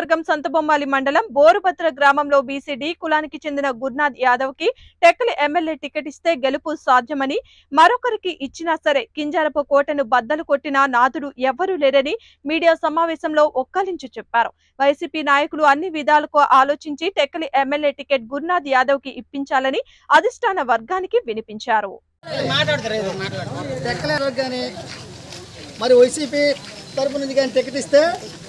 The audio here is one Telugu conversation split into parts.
నియోజకవర్గం సంతబొమ్మాలి మండలం బోరుభద్ర గ్రామంలో బీసీడీ కులానికి చెందిన గురునాథ్ యాదవ్ కి టెక్కలి ఎమ్మెల్యే టికెట్ ఇస్తే గెలుపు సాధ్యమని మరొకరికి ఇచ్చినా సరే కింజారపు కోటను బద్దలు కొట్టిన నాథుడు ఎవ్వరూ లేరని మీడియా సమావేశంలో ఒక్కలించి చెప్పారు వైసీపీ నాయకులు అన్ని విధాలకు ఆలోచించి టెక్కలి ఎమ్మెల్యే టికెట్ గురునాథ్ యాదవ్ కి ఇప్పించాలని అధిష్టాన వర్గానికి వినిపించారు టెక్కలేదు కానీ మరి వైసీపీ తరపు నుంచి కానీ టికెట్ ఇస్తే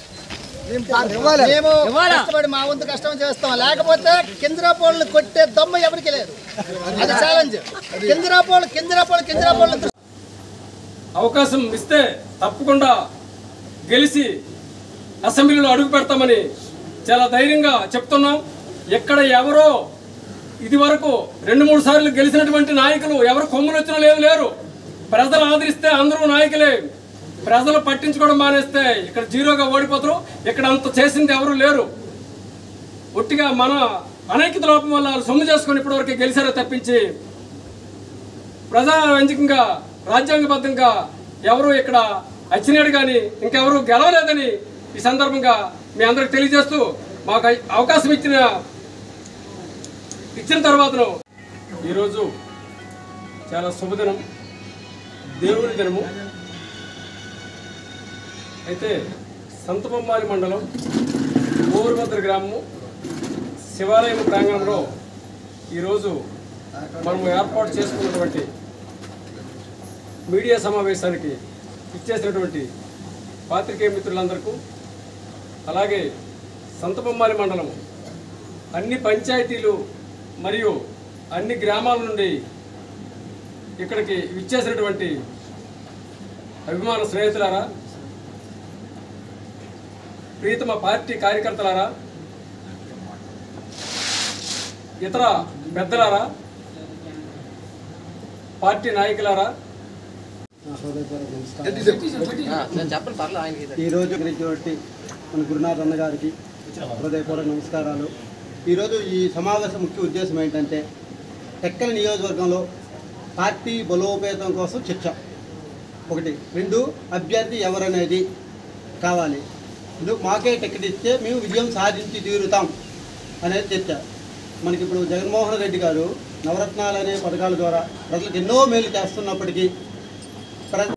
మేము కష్టపడి మా వంతు కష్టం చేస్తాం లేకపోతే కిందరాపోళ్ళు కొట్టే దమ్ము ఎవరికి లేదు అది ఛాలెంజ్ కిందరాపోళ్ళు కిందరాపోళ్ళు కిందరాపోళ్ళు అవకాశం ఇస్తే తప్పకుండా గెలిచి అసెంబ్లీలో అడుగు పెడతామని చాలా ధైర్యంగా చెప్తున్నాం ఎక్కడ ఎవరో ఇది వరకు రెండు మూడు సార్లు గెలిచినటువంటి నాయకులు ఎవరు కొమ్ములు వచ్చిన లేదు లేరు ప్రజలు ఆదరిస్తే అందరూ నాయకులే ప్రజలు పట్టించుకోవడం మానేస్తే ఇక్కడ జీరోగా ఓడిపోతారు ఇక్కడ అంత చేసింది ఎవరు లేరు ఒట్టిగా మన అనైక్యత లోపం వల్ల వాళ్ళు సొమ్ము చేసుకొని ఇప్పటివరకు గెలిచారో తప్పించి ప్రజారంజకంగా రాజ్యాంగబద్ధంగా ఎవరు ఇక్కడ అచ్చినాడు కానీ ఇంకెవరు గెలవలేదని ఈ సందర్భంగా మీ అందరికి తెలియజేస్తూ మాకు అవకాశం ఇచ్చిన ఇచ్చిన తర్వాతను ఈరోజు చాలా శుభదినం దేవుని దినము అయితే సంతబొమ్మాలి మండలం ఊరుభద్ర గ్రామము శివాలయం ప్రాంగణంలో ఈరోజు మనము ఏర్పాటు చేసుకున్నటువంటి మీడియా సమావేశానికి ఇచ్చేసినటువంటి పాత్రికేయ మిత్రులందరికీ అలాగే సంతబొమ్మాలి మండలం అన్ని పంచాయతీలు మరియు అన్ని గ్రామాల నుండి ఇక్కడికి ఇచ్చేసినటువంటి అభిమాన స్నేహితులారా ప్రీతమ పార్టీ కార్యకర్తలారా ఇతర పెద్దలారా పార్టీ నాయకులారా ఈరోజు గురించి మన గురునాథ్ అన్న గారికి హృదయపూర్వక నమస్కారాలు ఈరోజు ఈ సమావేశం ముఖ్య ఉద్దేశం ఏంటంటే టెక్కల నియోజకవర్గంలో పార్టీ బలోపేతం కోసం చర్చ ఒకటి రెండు అభ్యర్థి ఎవరనేది కావాలి రెండు మాకే టికెట్ ఇస్తే మేము విజయం సాధించి తీరుతాం అనేది చర్చ మనకి ఇప్పుడు జగన్మోహన్ రెడ్డి గారు నవరత్నాలు అనే పథకాల ద్వారా ప్రజలకు ఎన్నో మేలు చేస్తున్నప్పటికీ ప్ర